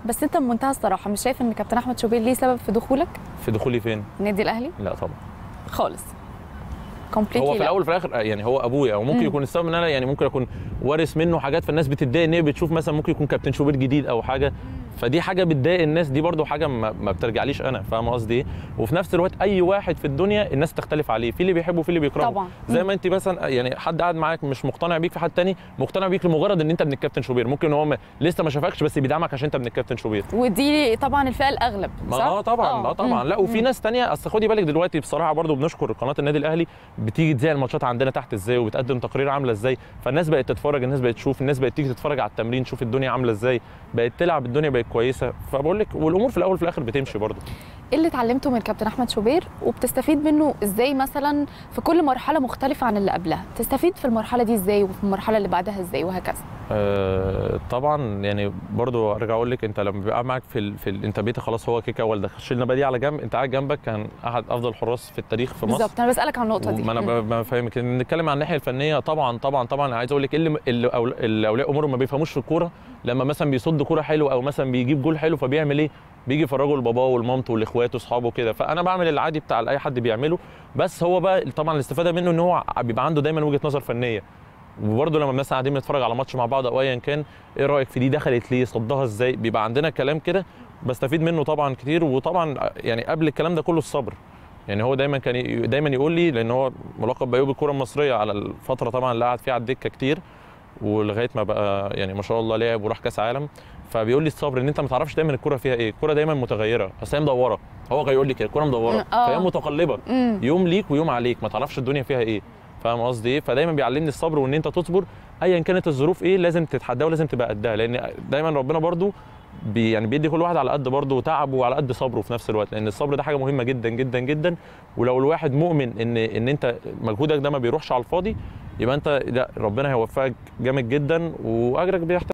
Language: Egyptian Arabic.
بس انت بمنتهى الصراحه مش شايف ان كابتن احمد شوبير ليه سبب في دخولك في دخولي فين النادي الاهلي لا طبعا خالص هو كومبليتلي في الاول وفي الاخر يعني هو ابويا او ممكن مم. يكون السبب ان انا يعني ممكن اكون وارث منه حاجات فالناس بتتضايق ان هي بتشوف مثلا ممكن يكون كابتن شوبير جديد او حاجه فدي حاجه بتضايق الناس دي برضو حاجه ما, ما بترجعليش انا فاهم قصدي ايه وفي نفس الوقت اي واحد في الدنيا الناس تختلف عليه في اللي بيحبه وفي اللي بيكرهه طبعا زي ما انت مثلا يعني حد قاعد معاك مش مقتنع بيك في حد تاني مقتنع بيك لمجرد ان انت ابن الكابتن شوبير ممكن هو ما- لسه ما شافكش بس بيدعمك عشان انت ابن الكابتن شوبير ودي طبعا الفئه الاغلب ما صح؟ اه طبعا اه طبعا مم. لا وفي مم. ناس تانية اصل خدي بالك دلوقتي بصراحه برضو بنشكر قناه النادي الاهلي بتيجي تذيع الماتشات عندنا تحت ازاي وبتقدم تقارير عامله ازاي فالناس بقت تتفرج الناس بقت تشوف الناس بقت تيجي تتفرج على التمرين تشوف الدنيا عامله ازاي بقت تلعب الدنيا بقت كويسه فبقول لك والامور في الاول وفي الاخر بتمشي برضو ايه اللي اتعلمته من كابتن احمد شوبير وبتستفيد منه ازاي مثلا في كل مرحله مختلفه عن اللي قبلها تستفيد في المرحله دي ازاي وفي المرحله اللي بعدها ازاي وهكذا آه طبعا يعني برضو ارجع اقول لك انت لما بيبقى معاك في ال... في ال... انت بيتي خلاص هو كيكه والدك شلنا بقى دي على جنب انت قاعد جنبك كان احد افضل الحراس في التاريخ في مصر بالظبط انا بسالك عن النقطه دي ما انا مم. ب- بفهمك إن نتكلم عن الناحيه الفنيه طبعا طبعا طبعا أنا عايز اقول لك اللي اللي أول- اللي اولياء امورهم ما بيفهموش في الكوره لما مثلا بيصد كوره حلو او مثلا بيجيب جول حلو فبيعمل ايه؟ بيجي يفرجوا لباباه ولمامته ولاخواته واصحابه كده فانا بعمل العادي بتاع اي حد بيعمله بس هو بقى طبعا الاستفاده منه ان هو بيبقى عنده دايما وجهه نظر فنيه وبرضه لما مثلا قاعدين بنتفرج على ماتش مع بعض او ايا كان ايه رايك في دي دخلت ليه صدها ازاي بيبقى عندنا كلام كده بستفيد منه طبعا كتير وطبعا يعني قبل الكلام ده كله الصبر يعني هو دايما كان ي- دايما يقول لي لان هو ملقب بايوب الكره المصريه على الفتره طبعا اللي قعد فيها على الدكه كتير ولغايه ما بقى يعني ما شاء الله لعب وراح كاس عالم فبيقول لي الصبر ان انت ما تعرفش دايما الكره فيها ايه الكره دايما متغيره اصل هي مدوره هو كان يقول لي كده الكره مدوره آه. فهي متقلبه مم. يوم ليك ويوم عليك ما تعرفش الدنيا فيها ايه فاهم قصدي ايه فدايما بيعلمني الصبر وان انت تصبر ايا كانت الظروف ايه لازم تتحداها ولازم تبقى قدها لان دايما ربنا برضو بي يعني بيدي كل واحد على قد برضه تعبه وعلى قد صبره في نفس الوقت لان الصبر ده حاجه مهمه جدا جدا جدا ولو الواحد مؤمن ان ان انت مجهودك ده ما بيروحش على الفاضي يبقى انت لا ربنا هيوفقك جامد جدا واجرك بيحتاج